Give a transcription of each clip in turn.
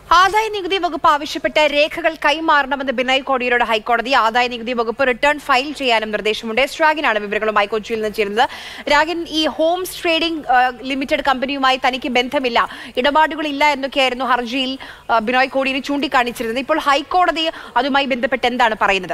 ആദായ നികുതി വകുപ്പ് ആവശ്യപ്പെട്ട രേഖകൾ കൈമാറണമെന്ന് ബിനോയ് കോടിയേരിയുടെ ഹൈക്കോടതി ആദായ നികുതി വകുപ്പ് റിട്ടേൺ ഫയൽ ചെയ്യാനും നിർദ്ദേശമുണ്ട് രാഗിനാണ് വിവരങ്ങളുമായി കൊച്ചിയിൽ നിന്ന് ചേരുന്നത് രാഗിൻ ഈ ഹോംസ് ട്രേഡിംഗ് ആ, ലിമിറ്റഡ് കമ്പനിയുമായി തനിക്ക് ബന്ധമില്ല ഇടപാടുകളില്ല എന്നൊക്കെയായിരുന്നു ഹർജിയിൽ ആ, ബിനോയ് കോടിയേരി ചൂണ്ടിക്കാണിച്ചിരുന്നത് ഇപ്പോൾ ഹൈക്കോടതി അതുമായി ബന്ധപ്പെട്ട് എന്താണ് പറയുന്നത്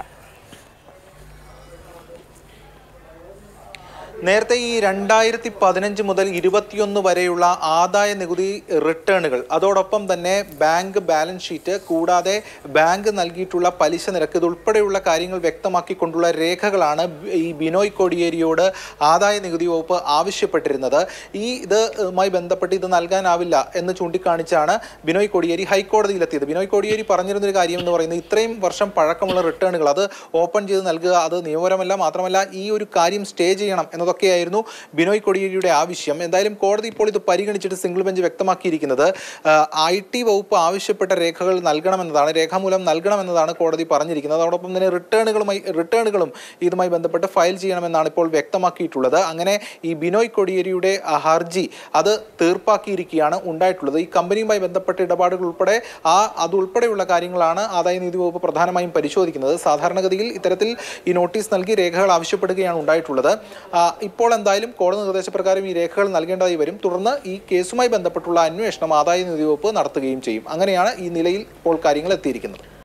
നേരത്തെ ഈ രണ്ടായിരത്തി പതിനഞ്ച് മുതൽ ഇരുപത്തിയൊന്ന് വരെയുള്ള ആദായ നികുതി റിട്ടേണുകൾ അതോടൊപ്പം തന്നെ ബാങ്ക് ബാലൻസ് ഷീറ്റ് കൂടാതെ ബാങ്ക് നൽകിയിട്ടുള്ള പലിശ നിരക്ക് ഇതുൾപ്പെടെയുള്ള കാര്യങ്ങൾ വ്യക്തമാക്കിക്കൊണ്ടുള്ള രേഖകളാണ് ഈ ബിനോയ് കോടിയേരിയോട് ആദായ നികുതി വകുപ്പ് ആവശ്യപ്പെട്ടിരുന്നത് ഈ ഇതുമായി ബന്ധപ്പെട്ട് ഇത് നൽകാനാവില്ല എന്ന് ചൂണ്ടിക്കാണിച്ചാണ് ബിനോയ് കോടിയേരി ഹൈക്കോടതിയിലെത്തിയത് ബിനോയ് കോടിയേരി പറഞ്ഞിരുന്നൊരു കാര്യം എന്ന് പറയുന്നത് ഇത്രയും വർഷം പഴക്കമുള്ള റിട്ടേണുകൾ അത് ഓപ്പൺ ചെയ്ത് നൽകുക അത് നിയമപരമല്ല മാത്രമല്ല ഈ ഒരു കാര്യം സ്റ്റേ ചെയ്യണം എന്നതൊക്കെയായിരുന്നു ബിനോയ് കോടിയേരിയുടെ ആവശ്യം എന്തായാലും കോടതി ഇപ്പോൾ ഇത് പരിഗണിച്ചിട്ട് സിംഗിൾ ബെഞ്ച് വ്യക്തമാക്കിയിരിക്കുന്നത് ഐ ടി വകുപ്പ് ആവശ്യപ്പെട്ട രേഖകൾ നൽകണമെന്നതാണ് രേഖാമൂലം നൽകണമെന്നതാണ് കോടതി പറഞ്ഞിരിക്കുന്നത് അതോടൊപ്പം തന്നെ റിട്ടേണുകളുമായി റിട്ടേണുകളും ഇതുമായി ബന്ധപ്പെട്ട് ഫയൽ ചെയ്യണമെന്നാണ് ഇപ്പോൾ വ്യക്തമാക്കിയിട്ടുള്ളത് അങ്ങനെ ഈ ബിനോയ് കോടിയേരിയുടെ ആ ഹർജി അത് തീർപ്പാക്കിയിരിക്കുകയാണ് ഉണ്ടായിട്ടുള്ളത് ഈ കമ്പനിയുമായി ബന്ധപ്പെട്ട ഇടപാടുകൾ ഉൾപ്പെടെ ആ അതുൾപ്പെടെയുള്ള കാര്യങ്ങളാണ് ആദായ നികുതി വകുപ്പ് പ്രധാനമായും പരിശോധിക്കുന്നത് സാധാരണഗതിയിൽ ഇത്തരത്തിൽ ഈ നോട്ടീസ് നൽകി രേഖകൾ ആവശ്യപ്പെടുകയാണ് ഉണ്ടായിട്ടുള്ളത് ആ, ഇപ്പോൾ എന്തായാലും കോടതി നിർദ്ദേശപ്രകാരം ഈ രേഖകൾ നൽകേണ്ടതായി വരും തുടർന്ന് ഈ കേസുമായി ബന്ധപ്പെട്ടുള്ള അന്വേഷണം ആദായ നികുതി വകുപ്പ് നടത്തുകയും ചെയ്യും അങ്ങനെയാണ് ഈ നിലയിൽ ഇപ്പോൾ കാര്യങ്ങൾ എത്തിയിരിക്കുന്നത്